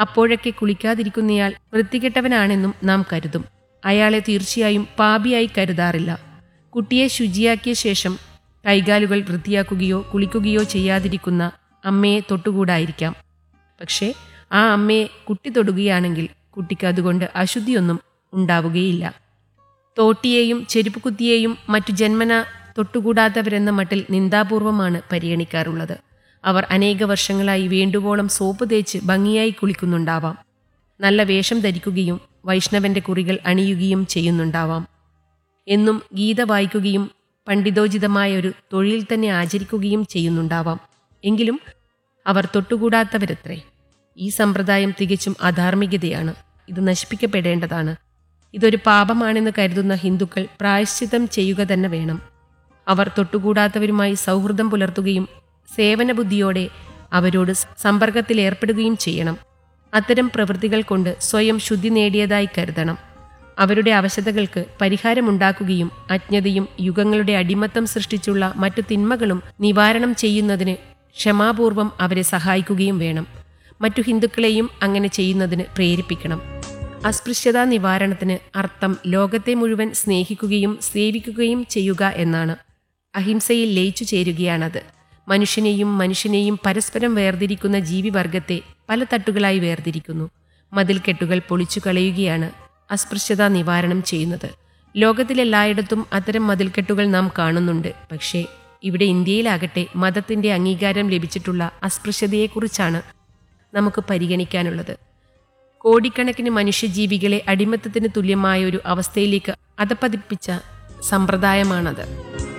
അപ്പോഴൊക്കെ കുളിക്കാതിരിക്കുന്നയാൾ വൃത്തികെട്ടവനാണെന്നും നാം കരുതും അയാളെ തീർച്ചയായും പാപിയായി കരുതാറില്ല കുട്ടിയെ ശുചിയാക്കിയ ശേഷം കൈകാലുകൾ വൃത്തിയാക്കുകയോ കുളിക്കുകയോ ചെയ്യാതിരിക്കുന്ന അമ്മയെ തൊട്ടുകൂടായിരിക്കാം പക്ഷേ ആ അമ്മയെ കുട്ടി തൊടുകയാണെങ്കിൽ കുട്ടിക്ക് അതുകൊണ്ട് അശുദ്ധിയൊന്നും ഉണ്ടാവുകയില്ല തോട്ടിയെയും ചെരുപ്പുകുത്തിയെയും മറ്റു ജന്മന തൊട്ടുകൂടാത്തവരെന്ന മട്ടിൽ നിന്ദാപൂർവമാണ് പരിഗണിക്കാറുള്ളത് അവർ അനേക വർഷങ്ങളായി വേണ്ടുവോളം സോപ്പ് തേച്ച് ഭംഗിയായി കുളിക്കുന്നുണ്ടാവാം നല്ല വേഷം ധരിക്കുകയും വൈഷ്ണവന്റെ കുറികൾ അണിയുകയും ചെയ്യുന്നുണ്ടാവാം എന്നും ഗീത വായിക്കുകയും പണ്ഡിതോചിതമായ ഒരു തൊഴിൽ തന്നെ ആചരിക്കുകയും ചെയ്യുന്നുണ്ടാവാം എങ്കിലും അവർ തൊട്ടുകൂടാത്തവരത്രേ ഈ സമ്പ്രദായം തികച്ചും അധാർമികതയാണ് ഇത് നശിപ്പിക്കപ്പെടേണ്ടതാണ് ഇതൊരു പാപമാണെന്ന് കരുതുന്ന ഹിന്ദുക്കൾ പ്രായശ്ചിത്തം ചെയ്യുക തന്നെ വേണം അവർ തൊട്ടുകൂടാത്തവരുമായി സൗഹൃദം പുലർത്തുകയും സേവനബുദ്ധിയോടെ അവരോട് സമ്പർക്കത്തിലേർപ്പെടുകയും ചെയ്യണം അത്തരം പ്രവൃത്തികൾ കൊണ്ട് സ്വയം ശുദ്ധി നേടിയതായി കരുതണം അവരുടെ അവശതകൾക്ക് പരിഹാരമുണ്ടാക്കുകയും അജ്ഞതയും യുഗങ്ങളുടെ അടിമത്തം സൃഷ്ടിച്ചുള്ള മറ്റു തിന്മകളും നിവാരണം ചെയ്യുന്നതിന് ക്ഷമാപൂർവം അവരെ സഹായിക്കുകയും വേണം മറ്റു ഹിന്ദുക്കളെയും അങ്ങനെ ചെയ്യുന്നതിന് പ്രേരിപ്പിക്കണം അസ്പൃശ്യതാ നിവാരണത്തിന് അർത്ഥം ലോകത്തെ മുഴുവൻ സ്നേഹിക്കുകയും സേവിക്കുകയും ചെയ്യുക എന്നാണ് അഹിംസയിൽ ലയിച്ചു ചേരുകയാണത് മനുഷ്യനെയും മനുഷ്യനെയും പരസ്പരം വേർതിരിക്കുന്ന ജീവിവർഗത്തെ പല തട്ടുകളായി വേർതിരിക്കുന്നു മതിൽക്കെട്ടുകൾ പൊളിച്ചു കളയുകയാണ് അസ്പൃശ്യത നിവാരണം ചെയ്യുന്നത് ലോകത്തിലെല്ലായിടത്തും അത്തരം മതിൽക്കെട്ടുകൾ നാം കാണുന്നുണ്ട് പക്ഷേ ഇവിടെ ഇന്ത്യയിലാകട്ടെ മതത്തിന്റെ അംഗീകാരം ലഭിച്ചിട്ടുള്ള അസ്പൃശ്യതയെക്കുറിച്ചാണ് നമുക്ക് പരിഗണിക്കാനുള്ളത് കോടിക്കണക്കിന് മനുഷ്യജീവികളെ അടിമത്തത്തിന് തുല്യമായ ഒരു അവസ്ഥയിലേക്ക് അധപ്പതിപ്പിച്ച സമ്പ്രദായമാണത്